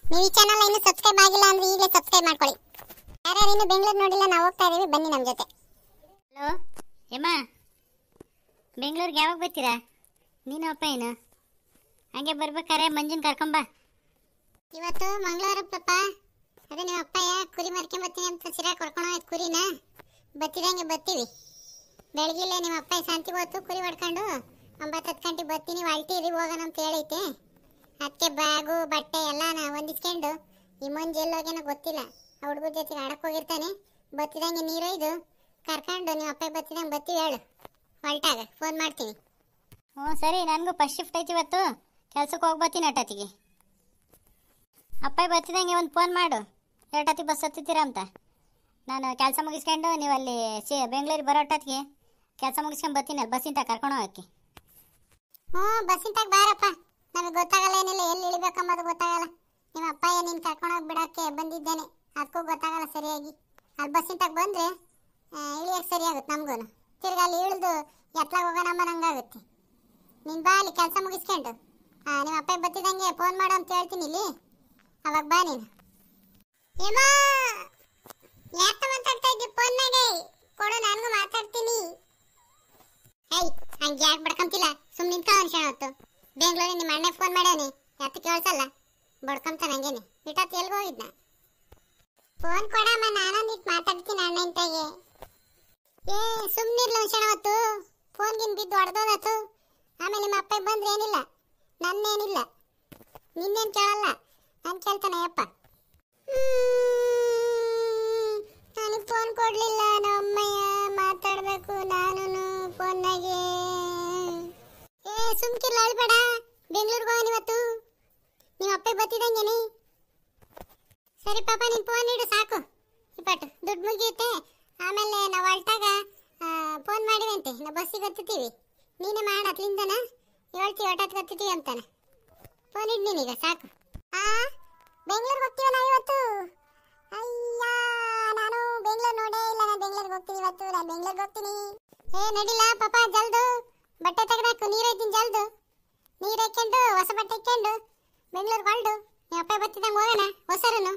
ನೀವು ಈ ಚಾನಲ್ ಇನ್ನು ಸಬ್ಸ್ಕ್ರೈಬ್ ಆಗಿಲ್ಲ ಅಂದ್ರೆ ಈಗಲೇ ಸಬ್ಸ್ಕ್ರೈಬ್ ಮಾಡ್ಕೊಳ್ಳಿ ಯಾರ್ಯಾರು ಇನ್ನು ಬೆಂಗಳೂರು ನೋಡಿಲ್ಲ ನಾವು ಹೋಗ್ತಾ ಇದೀವಿ ಬನ್ನಿ ನಮ್ಮ ಜೊತೆ ಹಲೋ ಏಮ್ಮ ಬೆಂಗಳೂರಿಗೆ ಯಾವಾಗ ಬರ್ತೀರಾ ನೀನು ಅಪ್ಪ ಏನು ಹಂಗೆ ಬರ್ಬೇಕಾರೆ ಮಂಜುನ್ ಕರ್ಕೊಂಬ ಇವತ್ತು ಮಂಗಳವಾರ ಪಾಪ ಅದೇ ನಿಮ್ಮ ಅಪ್ಪಯ್ಯ ಕುರಿ ಮಾರ್ಕೊಂಡ್ ಬರ್ತೀನಿ ಅಂತ ಸಿರಾ ಕೊಡ್ಕೊಂಡು ಹೋಯ್ತು ಕುರಿನ ಬತ್ತಿದಂಗೆ ಬರ್ತೀವಿ ಬೆಳಗಿಲ್ಲೇ ನಿಮ್ಮ ಅಪ್ಪಯ್ಯ ಶಾಂತಿ ಹೋತು ಕುರಿ ಹೊಡ್ಕೊಂಡು ಒಂಬತ್ತು ಹತ್ತು ಗಂಟೆಗೆ ಬರ್ತೀನಿ ಹೊಲ್ಟಿರಿ ಹೋಗೋಣ ಅಂತ ಹೇಳೈತೆ ಅದಕ್ಕೆ ಬ್ಯಾಗು ಬಟ್ಟೆ ಎಲ್ಲ ನಾ ಹೊಂದಿಸ್ಕೊಂಡು ಈ ಮಂಜು ಎಲ್ಲೋಗೇನೋ ಗೊತ್ತಿಲ್ಲ ಆ ಹುಡುಗರ ಜೊತೆಗೆ ಆಡಕ್ಕೆ ಹೋಗಿರ್ತಾನೆ ಬತ್ತಿದಂಗೆ ನೀರೊಯ್ದು ಕರ್ಕೊಂಡು ನಿಮ್ಮ ಅಪ್ಪ ಬತ್ತಿದಂಗೆ ಬರ್ತೀವಿ ಹೇಳು ಹೊಲ್ಟಾಗ ಫೋನ್ ಮಾಡ್ತೀನಿ ಹ್ಞೂ ಸರಿ ನನಗೂ ಫಸ್ಟ್ ಶಿಫ್ಟ್ ಐತಿ ಇವತ್ತು ಕೆಲ್ಸಕ್ಕೆ ಹೋಗಿ ಬರ್ತೀನಿ ಅಟ್ಟತ್ತಿಗೆ ಅಪ್ಪ ಬರ್ತಿದಂಗೆ ಒಂದು ಫೋನ್ ಮಾಡು ಎರಡತ್ತಿ ಬಸ್ ಹತ್ತಿದ್ದೀರಾ ಅಂತ ನಾನು ಕೆಲಸ ಮುಗಿಸ್ಕೊಂಡು ನೀವು ಅಲ್ಲಿ ಸಿ ಬೆಂಗಳೂರಿಗೆ ಬರೋ ಅಟ್ಟತ್ತಿಗೆ ಕೆಲಸ ಮುಗಿಸ್ಕೊಂಡು ಬರ್ತೀನಿ ಅಲ್ಲಿ ಬಸ್ಸಿಂದ ಕರ್ಕೊಂಡು ಹೋಗಕ್ಕೆ ಹ್ಞೂ ಬಸ್ಸಿಂತಾಗ ಬಾರಪ್ಪ ನಮಗೆ ಗೊತ್ತಾಗಲ್ಲ ಏನಿಲ್ಲ ಎಲ್ಲಿ ಇಳಿಬೇಕಂಬುದು ಗೊತ್ತಾಗಲ್ಲ ನಿಮ್ಮ ಅಪ್ಪ ನೀನು ಕರ್ಕೊಂಡೋಗಿ ಬಿಡೋಕ್ಕೆ ಬಂದಿದ್ದೇನೆ ಅದಕ್ಕೂ ಗೊತ್ತಾಗಲ್ಲ ಸರಿಯಾಗಿ ಅಲ್ಲಿ ಬಸ್ಸಿಂತಾಗ ಬಂದರೆ ಇಳಿಯೋಕೆ ಸರಿ ಆಗುತ್ತೆ ನಮಗೂ ತಿರ್ಗಿ ಅಲ್ಲಿ ಇಳಿದು ಎತ್ಲಾಗ ಹೋಗೋಣ ನಂಗಾಗುತ್ತೆ ನೀನು ಬಾ ಅಲ್ಲಿ ಕೆಲಸ ಮುಗಿಸ್ಕೊಂಡು ಆ, ನಿಮ್ಮ ಅಪ್ಪ ಬತ್ತಿದಂಗೆ ಫೋನ್ ಮಾಡು ಅಂತ ಹೇಳ್ತೀನಿ ಇಲ್ಲಿ ಅವಾಗ ಬಾ ನೀನು ಏಮಾ ಯಾಕೆ ಮಾತಾಡ್ತಾ ಇದ್ದಿ ಫೋನ್ನಾಗೆ ಕೊಡು ನನಗೂ ಮಾತಾಡ್ತೀನಿ ಐ ಹಂಗೆ ಯಾಕೆ ಬಡ್ಕೊಂತಿಲ್ಲ ಸುಮ್ಮನೆ ನಿಂತ್ಕೊ ಅನ್ಸಣ ಹೊತ್ತು ಬೆಂಗಳೂರಿಗೆ ನಿಮ್ಮ ಅಣ್ಣ ಫೋನ್ ಮಾಡ್ಯಾನೆ ಯಾಕೆ ಕೇಳ್ಸಲ್ಲ ಬಡ್ಕೊಂತಾನ ಹಂಗೇನೆ ಇಟ್ಟತ್ತು ಎಲ್ಗೆ ಹೋಗಿದ್ನ ಫೋನ್ ಕೊಡಮ್ಮ ನಾನೊಂದಿಟ್ಟು ಮಾತಾಡ್ತೀನಿ ಅಣ್ಣ ಇಂತಾಗೆ ಏ ಸುಮ್ಮನಿರ್ಲ ಅನ್ಸಣ ಹೊತ್ತು ಫೋನ್ಗಿನ್ ಬಿದ್ದು ಹೊಡೆದೋದತ್ತು ಆಮೇಲೆ ನಿಮ್ಮ ಅಪ್ಪ ಬಂದ್ರೆ ಏನಿಲ್ಲ ನನ್ನೇನಿಲ್ಲ ನಿನ್ನೇನು ಕೇಳಲ್ಲ ನಾನು ಕೇಳ್ತಾನೆ ಅಪ್ಪ ನನಗೆ ಫೋನ್ ಕೊಡ್ಲಿಲ್ಲ ನಮ್ಮಯ್ಯ ಮಾತಾಡ್ಬೇಕು ನಾನು ಫೋನ್ನಾಗೆ ಏ ಸುಮ್ಕಿರ್ಲ ಅಳ್ಬೇಡ ಬೆಂಗಳೂರಿಗೆ ಹೋಗೋಣ ಇವತ್ತು ನಿಮ್ಮ ಅಪ್ಪ ಬತ್ತಿದಂಗೆನಿ ಸರಿ ಪಾಪ ನೀನು ಫೋನ್ ಇಡು ಸಾಕು ಇಪ್ಪಟ್ಟು ದುಡ್ಡು ಮುಗಿಯುತ್ತೆ ಆಮೇಲೆ ನಾವು ಹೊಲ್ಟಾಗ ಫೋನ್ ಮಾಡಿವಂತೆ ನಾವು ಬಸ್ಸಿಗೆ ಹತ್ತುತ್ತೀವಿ ನೀನೇ ಮಾಡ ಅತ್ಲಿಂದನ ಹೇಳ್ತೀವಿ ಹೊಟ್ಟಕ್ಕೆ ಹತ್ತುತ್ತೀವಿ ಅಂತಾನೆ ಫೋನ್ ಇಡ್ ನೀನೀಗ ಸಾಕು ಆ ಬೆಂಗಳೂರಿಗೆ ಹೋಗ್ತೀವ ನಾವು ಇವತ್ತು ಅಯ್ಯ ನಾನು ಬೆಂಗಳೂರು ನೋಡೇ ಇಲ್ಲ ನಾನು ಬೆಂಗಳೂರಿಗೆ ಹೋಗ್ತೀನಿ ಇವತ್ತು ನಾನು ಬೆಂಗಳೂರಿಗೆ ಹೋಗ್ತೀನಿ ಏ ನಡಿಲ್ಲ ಪಾಪ ಜಲ್ದು ಬಟ್ಟೆ ತೆಗೆದಾಕು ನೀರು ಐತೀನಿ ಜಲ್ದು ನೀರು ಹಾಕ್ಕೊಂಡು ಹೊಸ ಬಟ್ಟೆ ಹಾಕ್ಕೊಂಡು ಬೆಂಗಳೂರಿಗೆ ಹೊಲ್ಡು ನಿಮ್ಮ ಅಪ್ಪ ಬತ್ತಿದಂಗೆ ಹೋಗೋಣ ಹೊಸರನು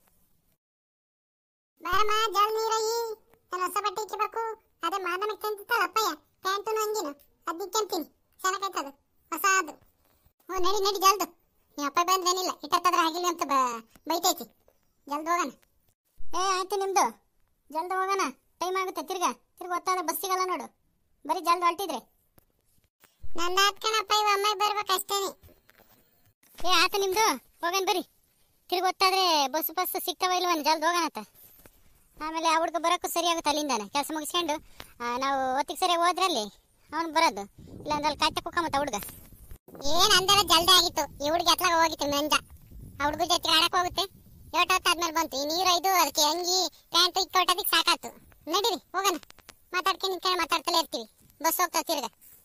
ಬಾರಮ್ಮ ಜಲ್ ನೀರಯ್ಯಿ ನಾನು ಹೊಸ ಬಟ್ಟೆ ಇಕ್ಕಬೇಕು ಅದೇ ಮಾದನಕ್ಕೆ ತಂತಿತ್ತಲ್ಲ ಅಪ್ಪಯ್ಯ ಪ್ಯಾಂಟು ಹಂಗಿನು ಅದು ಇಕ್ಕಂತೀನಿ ಚೆನ್ನಾಗೈತದು ಹೊಸ ಅದು ಹ್ಞೂ ನಡಿ ನಡಿ ಜಲ್ದು ನಿಮ್ಮ ಅಪ್ಪ ಬಂದ್ರೇನಿಲ್ಲ ಇಟ್ಟತ್ತಾದ್ರೆ ಆಗಿಲ್ಲ ಅಂತ ಬ- ಬೈತೈತಿ ಜಲ್ದು ಹೋಗೋಣ ಏ ಆಯ್ತು ನಿಮ್ಮದು ಜಲ್ದಿ ಹೋಗೋಣ ಟೈಮ್ ಆಗುತ್ತೆ ತಿರ್ಗಾ ತಿರ್ಗಿ ಹೊತ್ತಾದ್ರೆ ಬಸ್ ಸಿಗಲ್ಲ ನೋಡು ಬರೀ ಜಲ್ದಿ ಹೊಲ್ಟಿದ್ರೆ ನನ್ನ ಹತ್ಕಣಪ್ಪ ಇವ ಅಮ್ಮ ಬರ್ಬೇಕು ಅಷ್ಟೇನೆ ಏ ಆಯ್ತು ನಿಮ್ಮದು ಹೋಗೋಣ ಬರ್ರಿ ತಿರ್ಗಿ ಹೊತ್ತಾದ್ರೆ ಬಸ್ ಬಸ್ ಸಿಗ್ತಾವ ಇಲ್ವನ್ ಜಲ್ದಿ ಹೋಗೋಣತ್ತ ಆಮೇಲೆ ಆ ಹುಡ್ಗ ಬರೋಕ್ಕೂ ಸರಿ ಆಗುತ್ತೆ ಅಲ್ಲಿಂದಾನೆ ಕೆಲಸ ಮುಗಿಸ್ಕೊಂಡು ಆ, ನಾವು ಹೊತ್ತಿಗೆ ಸರಿಯಾಗಿ ಹೋದ್ರಲ್ಲಿ ಅವ್ನು ಬರೋದು ಇಲ್ಲಾಂದ್ರೆ ಅಲ್ಲಿ ಕಾಯ್ತಾ ಕುಕ್ಕಮತ್ತ ಹುಡ್ಗ ಏನ್ ಅಂದೆಲ್ಲ ಜಲ್ದಿ ಆಗಿತ್ತು ಈ ಹುಡುಗಿ ಎತ್ಲಾಗ ಹೋಗಿತ್ತು ಮಂಜ ಆ ಹುಡುಗ ಜೊತೆ ಆಡಕ್ ಹೋಗುತ್ತೆ ಏಟ್ ಹೊತ್ತಾದ್ಮೇಲೆ ಬಂತು ಈ ನೀರು ಇದು ಅದಕ್ಕೆ ಅಂಗಿ ಪ್ಯಾಂಟ್ ಇಕ್ಕೊಟ್ಟದಕ್ಕೆ ಸಾಕಾತು ನಡೀರಿ ಹೋಗೋಣ ಮಾತಾಡ್ಕೊಂಡು ನಿಂತ್ಕೊಂಡು ಮಾತಾಡ್ತಲೇ ಇರ್ತೀವಿ ಬಸ್ ಹೋಗ್ತಾ ತಿರ್ಗ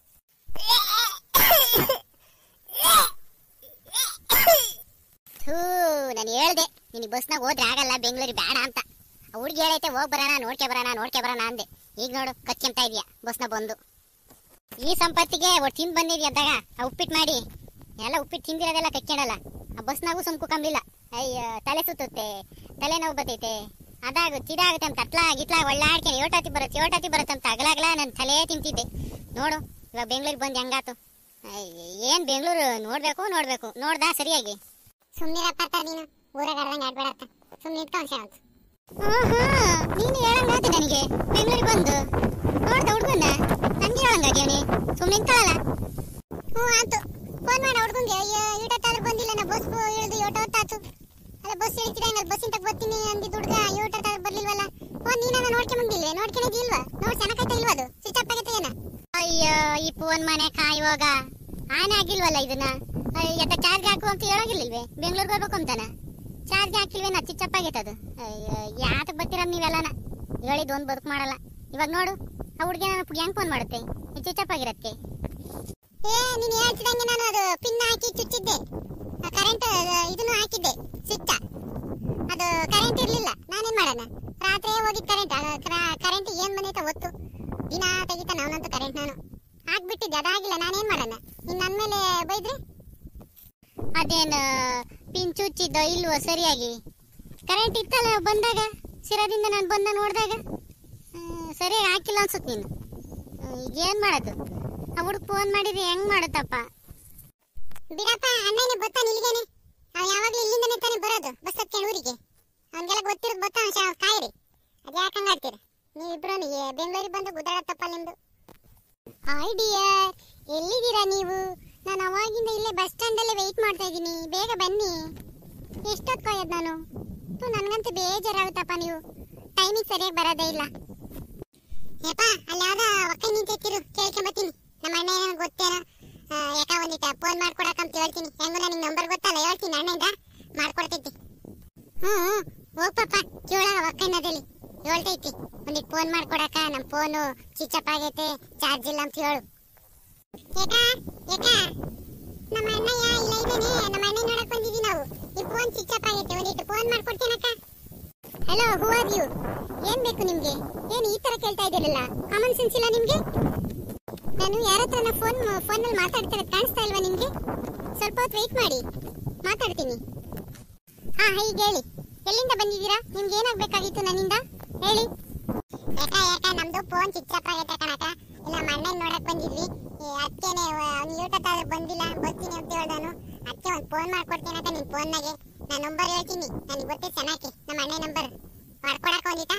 ಥೂ ನಾನು ಹೇಳ್ದೆ ನೀನು ಬಸ್ನಾಗ ಹೋದ್ರೆ ಆಗಲ್ಲ ಬೆಂಗಳೂರಿಗೆ ಬೇಡ ಅಂತ ಆ ಹುಡ್ಗಿ ಹೇಳೈತೆ ಹೋಗಿ ಬರೋಣ ನೋಡ್ಕೆ ಬರೋಣ ನೋಡ್ಕೆ ಬರೋಣ ಅಂದೆ ಈಗ ನೋಡು ಕಚ್ಕೊಂತ ಇದೀಯ ಬಸ್ನ ಬಂದು ಈ ಸಂಪತ್ತಿಗೆ ಒಟ್ಟು ತಿಂದು ಬಂದಿದ್ಯ ಅಂದಾಗ ಆ ಉಪ್ಪಿಟ್ಟು ಮಾಡಿ ಎಲ್ಲ ಉಪ್ಪಿಟ್ಟು ತಿಂದಿರೋದೆಲ್ಲ ಕಚ್ಕೊಂಡಲ್ಲ ಆ ಬಸ್ನಾಗೂ ಸುಮ್ಕು ಕಂಬಿಲ್ಲ ಅಯ್ಯ ತಲೆ ಸುತ್ತುತ್ತೆ ತಲೆ ನೋವು ಬರ್ತೈತೆ ಅದಾಗುತ್ತೆ ಇದಾಗುತ್ತೆ ಅಂತ ಕತ್ಲ ಗಿತ್ಲ ಒಳ್ಳಾಡ್ಕೊಂಡು ಏಟಾತಿ ಬರುತ್ತೆ ಏಟಾತಿ ಬರುತ್ತೆ ಅಂತ ಅಗಲಾಗಲ ನನ್ನ ತಲೆ ತಿಂತಿದ್ದೆ ನೋಡು ಇವಾಗ ಬೆಂಗಳೂರಿಗೆ ಬಂದು ಹೆಂಗಾತು ಅಯ್ಯ, ಏನ್ ಬೆಂಗಳೂರು ನೋಡ್ಬೇಕು ನೋಡ್ಬೇಕು ನೋಡ್ದಾ ಸರಿಯಾಗಿ ಸುಮ್ಮನಿರಪ್ಪ ತ ನೀನು ಊರಾಗ ಆಡ್ದಂಗೆ ಆಡ್ಬೇಡತ್ತ ಸುಮ್ಮನೆ ನಿಂತ್ಕೊಂಡು ಅಂತ ಆಹಾ, ನೀನು ಹೇಳಂಗಾಯ್ತು ನನಗೆ ಬೆಂಗಳೂರಿಗೆ ಬಂದು ನೋಡ್ದ ಹುಡ್ಗನ್ನ ನಂಗೆ ಹೇಳಂಗಾಗ್ಯಾವನಿ ಸುಮ್ಮನೆ ನಿಂತ್ಕೊಳ್ಳಲ್ಲ ಹ್ಞೂ ಆಯ್ತು ಫೋನ್ ಮಾಡಿ ಹುಡುಗಂಗೆ ಅಯ್ಯೋ ಈಟತ್ತಾದ್ರೂ ಬಂದಿಲ್ಲ ನಾ ಬಸ್ ಇಳಿದು ಏಟ ಹೊತ್ತಾತು ಅಲ್ಲ ಬಸ್ ಇಳಿತಿದೆ ಅಲ್ಲಿ ಬಸ್ಸಿಂದ ಬರ್ತೀನಿ ಅಂದಿದ್ದು ಹುಡುಗ ಏಟತ್ತಾದ್ರೂ ಬರ್ಲಿಲ್ವಲ್ಲ ಫೋನ್ ನೀನಾಗ ನೋಡ್ಕೊಂಬಂದಿಲ್ವೇ ನೋಡ್ಕೊಂಡಿದ್ದಿಲ್ವಾ ನೋಡಿ ಚೆನ್ನಾಗೈತೆ ಇಲ್ವಾ ಅದು ಸ್ವಿಚ್ ಅಪ್ ಆಗೈತೆ ಏನ ಅಯ್ಯೋ ಈ ಫೋನ್ ಮನೆ ಕಾಯುವಾಗ ಆನೆ ಆಗಿಲ್ವಲ್ಲ ಇದನ್ನ ಎತ್ತ ಚಾರ್ಜ್ ಹಾಕು ಅಂತ ಹೇಳೋಗಿರ್ಲಿಲ್ವೇ ಬೆಂಗಳೂರಿಗೆ ಹೋಗ್ಬೇಕು ಅಂತಾನ ಚಾರ್ಜ್ ಹಾಕಿಲ್ವೇ ನಾ ಚಿಚ್ಚಪ್ಪಾಗೈತೆ ಅದು ಅಯ್ಯೋ ಯಾತಕ್ಕೆ ಬರ್ತೀರ ನೀವೆಲ್ಲನ ಹೇಳಿದ್ ಒಂದು ಬದುಕು ಮಾಡಲ್ಲ ಇವಾಗ ನೋಡು ಆ ಹುಡುಗಿ ನಾನು ಹೆಂಗ್ ಫೋನ್ ಮಾಡುತ್ತೆ ಈ ಚಿಚ್ಚಪ್ಪಾಗಿರತ್ತೆ ಏ ನೀನು ಹೇಳ್ತಿದಂಗೆ ನಾನು ಅದು ಪಿನ್ ಹಾಕಿ ಚುಚ್ಚಿದ್ದೆ ಕರೆಂಟ್ ಇದನ್ನು ಹಾಕಿದ್ದೆ ಸ್ವಿಚ್ ಅದು ಕರೆಂಟ್ ಇರ್ಲಿಲ್ಲ ನಾನೇನ್ ಮಾಡೋಣ ರಾತ್ರಿ ಹೋಗಿದ್ ಕರೆಂಟ್ ಕರೆಂಟ್ ಏನ್ ಬಂದೈತೆ ಒತ್ತು ದಿನ ತೆಗಿತಾನ ಅವನಂತೂ ಕರೆಂಟ್ ನಾನು ಹಾಕ್ಬಿಟ್ಟಿದ್ದೆ ಅದಾಗಿಲ್ಲ ನಾನೇನ್ ಮಾಡೋಣ ಇನ್ನು ನನ್ನ ಮೇಲೆ ಬೈದ್ರೆ ಅದೇನು ಪಿಂಚು ಹಚ್ಚಿದ್ದೋ ಇಲ್ವೋ ಸರಿಯಾಗಿ ಕರೆಂಟ್ ಇತ್ತಲ್ಲ ಬಂದಾಗ ಸಿರದಿಂದ ನಾನು ಬಂದ ನೋಡಿದಾಗ ಸರಿಯಾಗಿ ಹಾಕಿಲ್ಲ ಅನ್ಸುತ್ತೆ ನೀನು ಹ್ಮ್, ಈಗ ಏನು ಮಾಡೋದು ಆ ಹುಡುಗ ಫೋನ್ ಮಾಡಿದ್ರೆ ಹೆಂಗ್ ಮಾಡುತ್ತಪ್ಪ ಬಿಡಪ್ಪ ಅಣ್ಣನೇ ಬರ್ತಾನೆ ಇಲ್ಲಿಗೇನೆ ಅವ ಯಾವಾಗ್ಲೂ ಇಲ್ಲಿಂದನೇ ತಾನೇ ಬರೋದು ಬಸ್ ಹತ್ಕೊಂಡು ಊರಿಗೆ ಅವನಿಗೆಲ್ಲ ಗೊತ್ತಿರೋದು ಬರ್ತಾನೆ ಶಾ ಕಾಯಿರಿ ಅದು ಯಾಕೆ ಹಂಗಾಡ್ತೀರ ನೀವಿಬ್ರು ಬೆಂಗಳೂರಿಗೆ ಬಂದು ಗುದ್ದಾಡತ್ತಪ್ಪ ನಿಮ್ದು ಹಾಯ್ ಡಿಯರ್ ಎಲ್ಲಿದ್ದೀರಾ ನೀವು ನಾನು ಅವಾಗಿಂದ ಇಲ್ಲೇ ಬಸ್ ಸ್ಟ್ಯಾಂಡಲ್ಲೇ ವೆಯ್ಟ್ ಮಾಡ್ತಾ ಇದ್ದೀನಿ ಬೇಗ ಬನ್ನಿ ಎಷ್ಟೊತ್ತು ಕಾಯೋದು ನಾನು ತು ನನಗಂತೂ ಬೇಜಾರಾಗುತ್ತಪ್ಪ ನೀವು ಟೈಮಿಗೆ ಸರಿಯಾಗಿ ಬರೋದೇ ಇಲ್ಲ ಯಪ್ಪ ಅಲ್ಲಿ ಯಾವ್ದೋ ಒಕ್ಕೈ ನಿಂತಿರು ಕೇಳ್ಕೊಂಬತ್ತೀನಿ ನಮ್ಮ ಅಣ್ಣ ಏನೋ ಗೊತ್ತೇನೋ ಆ, ಯಾಕ ಒಂದಿಟ ಫೋನ್ ಮಾಡ್ಕೊಡಕಂತ ಹೇಳ್ತೀನಿ ಹೆಂಗು ನನಗೆ ನಂಬರ್ ಗೊತ್ತಲ್ಲ ಹೇಳ್ತೀನಿ ಅಣ್ಣಂದ ಮಾಡ್ಕೊಡ್ತೈತಿ ಹ್ಞೂ ಹ್ಞೂ ಹೋಗ್ ಪಾಪ ಕೇಳಾಗ ಒಕ್ಕನ್ನದಲ್ಲಿ ಹೇಳ್ತೈತಿ ಒಂದಿಟ್ಟು ಫೋನ್ ಮಾಡ್ಕೊಡಕ ನಮ್ಮ ಫೋನು ಸ್ವಿಚ್ ಆಗೈತೆ ಚಾರ್ಜ್ ಇಲ್ಲ ಅಂತ ಹೇಳು ಯಾಕ ಯಾಕ ನಮ್ಮ ಅಣ್ಣಯ್ಯ ಇಲ್ಲ ಇದ್ದಾನೆ ನಮ್ಮ ಅಣ್ಣ ನೋಡಕ್ ಬಂದಿದ್ದೀವಿ ನಾವು ಈ ಫೋನ್ ಸ್ವಿಚ್ ಅಪ್ ಆಗೈತೆ ಒಂದಿಟ್ಟು ಫೋನ್ ಮಾಡ್ಕೊಡ್ತೇನಕ್ಕ ಹಲೋ ಹೂ ಆರ್ ಯು ಏನ್ ಬೇಕು ನಿಮ್ಗೆ ಏನ್ ಈ ತರ ಕೇಳ್ತಾ ಇದ್ದೀರಲ್ಲ ಕಾಮನ್ ಸೆನ್ಸ್ ಇಲ್ಲ ನಿಮ್ಗೆ ನಾನು ಯಾರ ಹತ್ರನ ಫೋನ್ ಫೋನಲ್ಲಿ ಮಾತಾಡ್ತಾರೆ ಕಾಣಿಸ್ತಾ ಇಲ್ವಾ ನಿಮ್ಗೆ ಸ್ವಲ್ಪ ಹೊತ್ತು ವೆಯ್ಟ್ ಮಾಡಿ ಮಾತಾಡ್ತೀನಿ ಹಾ ಹೀಗೆ ಹೇಳಿ ಎಲ್ಲಿಂದ ಬಂದಿದ್ದೀರಾ ನಿಮ್ಗೆ ಏನಾಗ್ಬೇಕಾಗಿತ್ತು ನನ್ನಿಂದ ಹೇಳಿ ಯಾಕ ಯಾಕ ನಮ್ದು ಫೋನ್ ಸ್ವಿಚ್ ಆಫ್ ಆಗೈತೆ ಕಣಕ ಇಲ್ಲ ನಮ್ಮ ಅಣ್ಣನ್ ನೋಡಕ್ ಬಂದಿದ್ವಿ ಅದಕ್ಕೇನೆ ಅವ್ನು ಯೂಟತ್ತಾದ್ರೆ ಬಂದಿಲ್ಲ ಬರ್ತೀನಿ ಅಂತ ಹೇಳ್ದಾನು ಅದಕ್ಕೆ ಒಂದು ಫೋನ್ ಮಾಡ್ಕೊಡ್ತೀನಕ್ಕ ನಿನ್ ಫೋನ್ನಾಗೆ ನಾನು ನಂಬರ್ ಹೇಳ್ತೀನಿ ನನಗೆ ಗೊತ್ತೇ ಚೆನ್ನಾಗಿ ನಮ್ಮ ಅಣ್ಣ ನಂಬರ್ ಮಾಡ್ಕೊಡಕ ಒಂದಿತಾ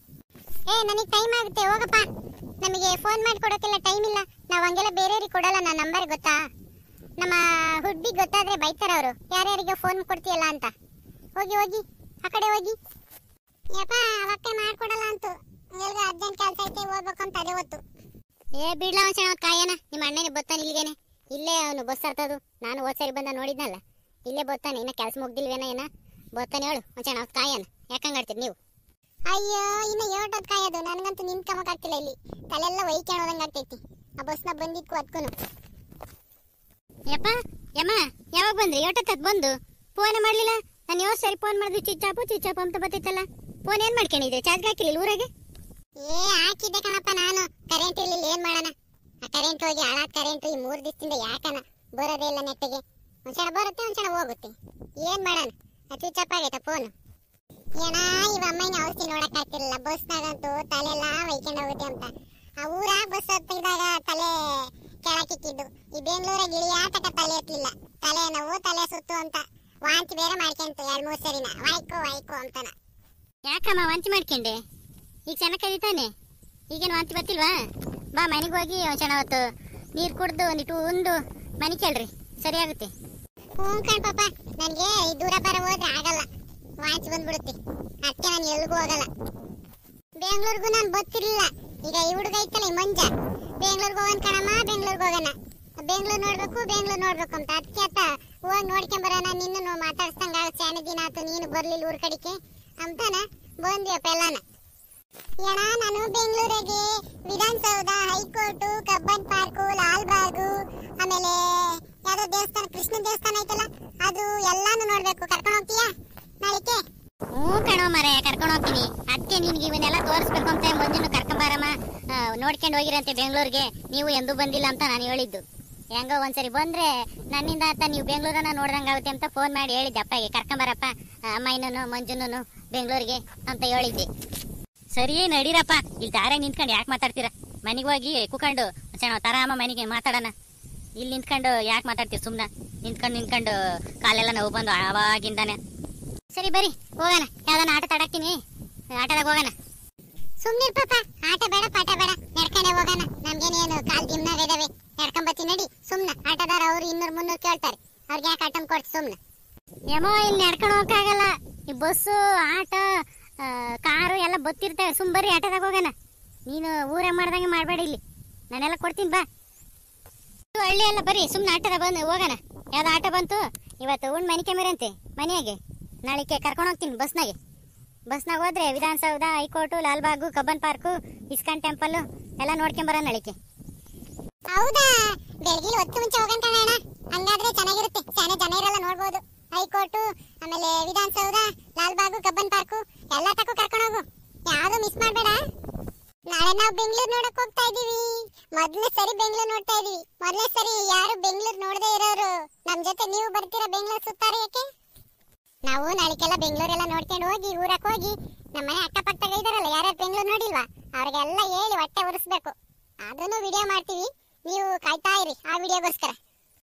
ಏ ನನಗೆ ಟೈಮ್ ಆಗುತ್ತೆ ಹೋಗಪ್ಪ ನಮಗೆ ಫೋನ್ ಮಾಡಿ ಕೊಡೋಕ್ಕೆಲ್ಲ ಟೈಮ್ ಇಲ್ಲ ನಾವು ಹಂಗೆಲ್ಲ ಬೇರೆಯವ್ರಿಗೆ ಕೊಡಲ್ಲ ನನ್ನ ನಂಬರ್ ಗೊತ್ತಾ ನಮ್ಮ ಹುಡ್ಗಿ ಗೊತ್ತಾದ್ರೆ ಬೈತಾರ ಅವರು ಯಾರ್ಯಾರಿಗೆ ಫೋನ್ ಕೊಡ್ತೀಯಲ್ಲ ಅಂತ ಹೋಗಿ ಹೋಗಿ ಆ ಕಡೆ ಹೋಗಿ ಯಪ್ಪ ಅವಕ್ಕೆ ಮಾಡ್ಕೊಡಲ್ಲ ಅಂತು ಎಲ್ಗ ಅರ್ಜೆಂಟ್ ಕೆಲಸ ಐತೆ ಹೋಗ್ಬೇಕು ಅಂತ ಅದೇ ಹೊತ್ತು ಏ ಬಿಡ್ಲ ಒಂದ್ಸಲ ಕಾಯನ ನಿಮ್ಮ ಅಣ್ಣನೇ ಬರ್ತಾನೆ ಇಲ್ಲಿಗೇನೆ ಇಲ್ಲೇ ಅವನು ಬಸ್ ಹರ್ತದು ನಾನು ಹೋದ್ ಸರಿ ಬಂದ ನೋಡಿದ್ನಲ್ಲ ಇಲ್ಲೇ ಬರ್ತಾನೆ ಇನ್ನ ಕೆಲಸ ಮುಗ್ದಿಲ್ವೇನ ಏನ ಬರ್ತಾನೆ ಹೇಳು ಒಂದ್ಸಲ ಅವ್ನು ಕಾಯನ ಯಾಕಂಗಾಡ್ತೀರಿ ನೀವು ಅಯ್ಯೋ ಇನ್ನ ಏಟೊತ್ತು ಕಾಯೋದು ನನಗಂತೂ ನಿಂತ್ಕೊಂಬಕ್ ಆಗ್ತಿಲ್ಲ ಇಲ್ಲಿ ತಲೆಲ್ಲ ಒಯ್ಕೊಳ್ಳೋದಂಗ ಆಗ್ತೈತಿ ಆ ಬಸ್ನ ಬಂದಿದ್ಕು ಅದಕ್ಕೂ ಯಪ್ಪ ಯಮ್ಮ ಯಾವಾಗ ಬಂದ್ರಿ ಎಷ್ಟೊತ್ತದ್ ಬಂದು ಫೋನ್ ಮಾಡ್ಲಿಲ್ಲ ನಾನು ಯಾವ ಸರಿ ಫೋನ್ ಮಾಡಿದ್ವಿ ಚಿಚ್ಚಾಪು ಚಿಚ್ಚಾಪು ಅಂತ ಬರ್ತೈತಲ್ಲ ಫೋನ್ ಏನ್ ಮಾಡ್ಕೊಂಡಿದ್ದೆ ಚಾರ್ಜ್ ಹಾಕಿಲ್ಲ ಊರಾಗೆ ಏ ಹಾಕಿದ್ದೆ ಕಣಪ್ಪ ನಾನು ಕರೆಂಟ್ ಇರ್ಲಿಲ್ಲ ಏನ್ ಮಾಡೋಣ ಆ ಕರೆಂಟ್ ಹೋಗಿ ಹಾಳಾದ ಕರೆಂಟ್ ಈ ಮೂರ್ ದಿವಸದಿಂದ ಯಾಕನ ಬರೋದೇ ಇಲ್ಲ ನೆಟ್ಟಿಗೆ ಒಂದ್ಸಲ ಬರುತ್ತೆ ಒಂದ್ಸಲ ಹೋಗುತ್ತೆ ಏನ್ ಮಾಡೋಣ ಸ್ವಿಚ್ ಅಪ್ ಆಗೈತ ಫೋನ್ ಏನ ಇವ ಅಮ್ಮನ ಔಷಧಿ ನೋಡಕ್ ಆಗ್ತಿರ್ಲಿಲ್ಲ ಬಸ್ನಾಗಂತೂ ತಲೆ ಎಲ್ಲ ವೈಕೊಂಡು ಹೋಗುತ್ತೆ ಅಂತ ಆ ಊರ ಬಸ್ ಹತ್ತಿದಾಗ ತಲೆ ಕೆಳಕಿಕ್ಕಿದ್ದು ಈ ಬೆಂಗಳೂರಾಗ ಇಳಿಯಾಟಕ ತಲೆ ಎತ್ತಲಿಲ್ಲ ತಲೆ ನೋವು ತಲೆ ಸುತ್ತು ಅಂತ ವಾಂತಿ ಬೇರೆ ಮಾಡ್ಕೊಂತು ಎರಡ್ ಮೂರ್ ಸರಿನ ವಾಯ್ಕೋ ವಾಯ್ಕೋ ಅಂತಾನ ಯಾಕಮ್ಮ ವಾಂತಿ ಮಾಡ್ಕೊಂಡೆ ಈಗ ಚೆನ್ನಾಗಿ ಕರೀತಾನೆ ಈಗೇನು ವಾಂತಿ ಬರ್ತಿಲ್ವಾ ಬಾ ಮನೆಗೆ ಹೋಗಿ ಒಂದ್ ಚೆನ್ನ ಹೊತ್ತು ನೀರು ಕುಡ್ದು ಒಂದಿಟ್ಟು ಉಂಡು ಮನೆ ಕೇಳ್ರಿ ಸರಿ ಆಗುತ್ತೆ ಹ್ಞೂ ಕಣ್ ಪಾಪ ನನಗೆ ಈ ದೂರ ಬರ ಹೋದ್ರೆ ಆಗಲ್ಲ ವಾಚ್ ಬಂದ್ಬಿಡುತ್ತೆ ಅದಕ್ಕೆ ನಾನು ಎಲ್ಗೂ ಹೋಗಲ್ಲ ಬೆಂಗಳೂರಿಗೂ ನಾನು ಗೊತ್ತಿರಲಿಲ್ಲ ಈಗ ಈ ಹುಡುಗ ಐತಲ್ಲ ಈ ಮಂಜ ಬೆಂಗಳೂರಿಗೆ ಹೋಗೋಣ ಕಣಮ್ಮ ಬೆಂಗಳೂರಿಗೆ ಹೋಗೋಣ ಬೆಂಗಳೂರು ನೋಡ್ಬೇಕು ಬೆಂಗಳೂರು ನೋಡ್ಬೇಕು ಅಂತ ಅದಕ್ಕೆ ಆತ ಹೋಗಿ ನೋಡ್ಕೊಂಬರೋಣ ನಿನ್ನೂ ಮಾತಾಡ್ಸ್ದಂಗ ಶಾನೆ ದಿನ ಆತು ನೀನು ಬರ್ಲಿಲ್ಲ ಊರ್ ಕಡಿಕೆ ಅಂತಾನ ಬಂದ್ವಿಯಪ್ಪ ಎಲ್ಲಾನ ಏನ ನಾನು ಬೆಂಗಳೂರಿಗೆ Vidhana Soudha high court Cubbon park Lalbagh ಆಮೇಲೆ ಯಾವ್ದೋ ದೇವಸ್ಥಾನ ಕೃಷ್ಣ ದೇವಸ್ಥಾನ ಐತಲ್ಲ ಅದು ಎಲ್ಲಾನು ನೋಡ್ಬೇಕು ಕರ್ಕೊಂಡು ಹೋಗ್ತೀಯಾ ನಾಳಿಕೆ ಹ್ಞೂ ಕಣೋ ಮರ ಕರ್ಕೊಂಡು ಹೋಗ್ತೀನಿ ಅದಕ್ಕೆ ನಿನ್ಗೆ ಇವನ್ನೆಲ್ಲ ತೋರಿಸ್ಬೇಕು ಅಂತ ಮಂಜುನು ಕರ್ಕೊಂಬಾರಮ್ಮ ಆ, ನೋಡ್ಕೊಂಡು ಹೋಗಿರಂತೆ ಬೆಂಗಳೂರಿಗೆ ನೀವು ಎಂದೂ ಬಂದಿಲ್ಲ ಅಂತ ನಾನು ಹೇಳಿದ್ದು ಹೆಂಗೋ ಒಂದ್ಸರಿ ಬಂದ್ರೆ ನನ್ನಿಂದ ಆತ ನೀವು ಬೆಂಗಳೂರನ್ನ ನೋಡ್ದಂಗಾಗುತ್ತೆ ಅಂತ ಫೋನ್ ಮಾಡಿ ಹೇಳಿದ್ದೆ ಅಪ್ಪಗೆ ಕರ್ಕೊಂಬರಪ್ಪ ಅಮ್ಮಯ್ಯನೂ ಮಂಜುನು ಬೆಂಗಳೂರಿಗೆ ಅಂತ ಹೇಳಿದ್ದೆ ಸರಿ ನಡೀರಪ್ಪ ಇಲ್ಲಿ ದಾರ್ಯಾಗ ನಿಂತ್ಕೊಂಡು ಯಾಕೆ ಮಾತಾಡ್ತೀರಾ ಮನೆಗೆ ಹೋಗಿ ಕುಕೊಂಡು ಸಣ್ಣ ತರಾಮ ಮನೆಗೆ ಮಾತಾಡೋಣ ಇಲ್ಲಿ ನಿಂತ್ಕೊಂಡು ಯಾಕೆ ಮಾತಾಡ್ತೀರಿ ಸುಮ್ಮನೆ ನಿಂತ್ಕೊಂಡು ನಿಂತ್ಕೊಂಡು ಕಾಲೆಲ್ಲ ನೋವು ಬಂದು ಆವಾಗಿಂದಾನೆ ಸರಿ ಬರಿ ಹೋಗೋಣ ಯಾವ್ದಾನ ಆಟ ತಡಾಕ್ತೀನಿ ಆಟದಾಗ ಹೋಗೋಣ ಸುಮ್ನಿರ್ ಪಾಪ ಆಟ ಬೇಡ ಪಾಠ ಬೇಡ ನಡ್ಕೊಂಡೆ ಹೋಗೋಣ ನಮ್ಗೇನೇನು ಕಾಲ್ ಜಿಮ್ನಾಗ ಇದಾವೆ ನಡ್ಕೊಂಬತ್ತಿ ನಡಿ ಸುಮ್ನ ಆಟದಾರ ಅವ್ರು ಇನ್ನೂರ್ ಮುನ್ನೂರ್ ಕೇಳ್ತಾರೆ ಅವ್ರಿಗೆ ಯಾಕೆ ಆಟಮ್ ಕೊಡ್ತಿ ಸುಮ್ನ ಯಮೋ ಇಲ್ಲಿ ನಡ್ಕೊಂಡು ಹೋಗಕ್ಕಾಗಲ್ಲ ಈ ಬಸ್ಸು ಆಟೋ ಆ, ಕಾರು ಎಲ್ಲ ಬತ್ತಿರ್ತವೆ ಸುಮ್ ಬರ್ರಿ ಆಟದಾಗ ಹೋಗೋಣ ನೀನು ಊರ ಮಾಡ್ದಂಗೆ ಮಾಡಬೇಡ ಇಲ್ಲಿ ನಾನೆಲ್ಲ ಕೊಡ್ತೀನಿ ಬಾ ಇದು ಹಳ್ಳಿ ಎಲ್ಲ ಬರ್ರಿ ಸುಮ್ಮನೆ ಆಟದಾಗ ಬಂದು ಹೋಗೋಣ ಯಾವ್ದು ಆಟ ಬಂತು ಇವತ್ತು ಉಣ್ ಮನೆ ಕೆಮರಂತೆ ಮನೆಯಾಗೆ ನಾಳಿಕೆ ಕರ್ಕೊಂಡು ಹೋಗ್ತೀನಿ ಬಸ್ನಾಗೆ ಬಸ್ನಾಗ ಹೋದ್ರೆ Vidhana Soudha high court Lalbagh Cubbon park ISKCON temple ಎಲ್ಲ ನೋಡ್ಕೊಂಬರೋಣ ನಾಳಿಕೆ ಹೌದಾ ಬೆಳಗಿಲಿ ಹೊತ್ತು ಮುಂಚೆ ಹೋಗೋಣ ಕಣಣ್ಣ ಹಂಗಾದ್ರೆ ಚೆನ್ನಾಗಿರುತ್ತೆ ಶಾನೆ ಜನ ಇರಲ್ಲ ನೋಡ್ಬೋದು ಹೈಕೋರ್ಟು ಆಮೇಲೆ ವಿಧಾನಸೌಧ ಲಾಲ್ಬಾಗು ಕಬ್ಬನ್ ಪಾರ್ಕು ಎಲ್ಲ ತಕ್ಕೂ ಕರ್ಕೊಂಡು ಹೋಗು ಯಾರು ಮಿಸ್ ಮಾಡ್ಬೇಡ ನಾಳೆ ನಾವು ಬೆಂಗಳೂರು ನೋಡಕ್ ಹೋಗ್ತಾ ಇದೀವಿ ಮೊದ್ಲನೇ ಸರಿ ಬೆಂಗಳೂರು ನೋಡ್ತಾ ಇದೀವಿ ಮೊದಲನೇ ಸರಿ ಯಾರು ಬೆಂಗಳೂರು ನೋಡದೇ ಇರೋರು ನಮ್ ಜೊತೆ ನೀವು ಬರ್ತೀರಾ ಬೆಂಗಳೂರು ಸುತ್ತಾರೆ ಯಾಕೆ ನಾವು ನಾಳಿಕೆಲ್ಲ ಬೆಂಗಳೂರೆಲ್ಲ ನೋಡ್ಕೊಂಡು ಹೋಗಿ ಊರಕ್ಕೆ ಹೋಗಿ ನಮ್ಮನೆ ಅಕ್ಕಪಕ್ಕ ಇದಾರಲ್ಲ ಯಾರ್ಯಾರು ಬೆಂಗಳೂರು ನೋಡಿಲ್ವಾ ಅವ್ರಿಗೆಲ್ಲ ಹೇಳಿ ಹೊಟ್ಟೆ ಉರಿಸ್ಬೇಕು ಅದನ್ನು ವಿಡಿಯೋ ಮಾಡ್ತೀವಿ ನೀವು ಕಾಯ್ತಾ ಇರಿ ಆ ವಿಡಿಯೋಗೋಸ್ಕರ